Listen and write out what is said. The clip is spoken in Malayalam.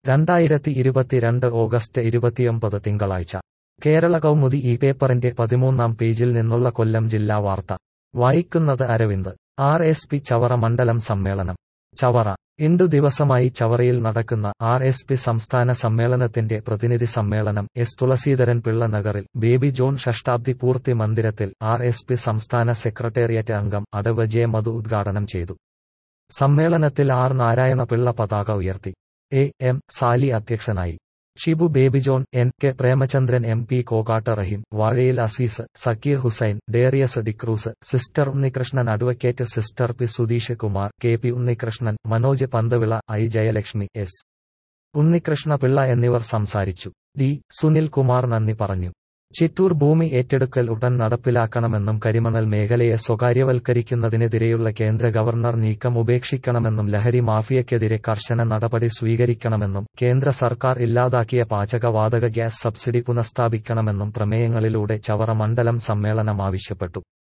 രണ്ടായിരത്തി ഇരുപത്തിരണ്ട് ഓഗസ്റ്റ് ഇരുപത്തിയൊമ്പത് തിങ്കളാഴ്ച കേരള കൗമുദി ഈ പേപ്പറിന്റെ പതിമൂന്നാം പേജിൽ നിന്നുള്ള കൊല്ലം ജില്ലാ വാർത്ത വായിക്കുന്നത് Aravind R S P Chavara മണ്ഡലം സമ്മേളനം ചവറ രണ്ടു ദിവസമായി ചവറയിൽ നടക്കുന്ന ആർ എസ് പി സംസ്ഥാന സമ്മേളനത്തിന്റെ പ്രതിനിധി സമ്മേളനം എസ് തുളസീധരൻ പിള്ള നഗറിൽ ബേബി ജോൺ ഷഷ്ടാബ്ദി പൂർത്തി മന്ദിരത്തിൽ ആർ എസ് പി സംസ്ഥാന സെക്രട്ടേറിയറ്റ് അംഗം അടവ് ജെ മധു ഉദ്ഘാടനം ചെയ്തു സമ്മേളനത്തിൽ ആർ നാരായണ പിള്ള പതാക ഉയർത്തി എ എം സാലി അധ്യക്ഷനായി Shibu Baby John N K Premachandran M P Kokkat Rahim Vazhayil Azeez Zakir Hussain Darius D'Cruz sister Unnikrishnan advocate sister P Sudheesh Kumar K P Unnikrishnan Manoj Panthavila I Jayalakshmi S Unnikrishna Pillai എന്നിവർ സംസാരിച്ചു ഡി സുനിൽ കുമാർ നന്ദി പറഞ്ഞു ചിറ്റൂർ ഭൂമി ഏറ്റെടുക്കൽ ഉടൻ നടപ്പിലാക്കണമെന്നും കരിമണൽ മേഖലയെ സ്വകാര്യവൽക്കരിക്കുന്നതിനെതിരെയുള്ള കേന്ദ്ര ഗവർണർ നീക്കം ഉപേക്ഷിക്കണമെന്നും ലഹരി മാഫിയയ്ക്കെതിരെ കർശന നടപടി സ്വീകരിക്കണമെന്നും കേന്ദ്ര സർക്കാർ ഇല്ലാതാക്കിയ പാചകവാതക ഗ്യാസ് സബ്സിഡി പുനഃസ്ഥാപിക്കണമെന്നും പ്രമേയങ്ങളിലൂടെ ചവറ മണ്ഡലം സമ്മേളനം ആവശ്യപ്പെട്ടു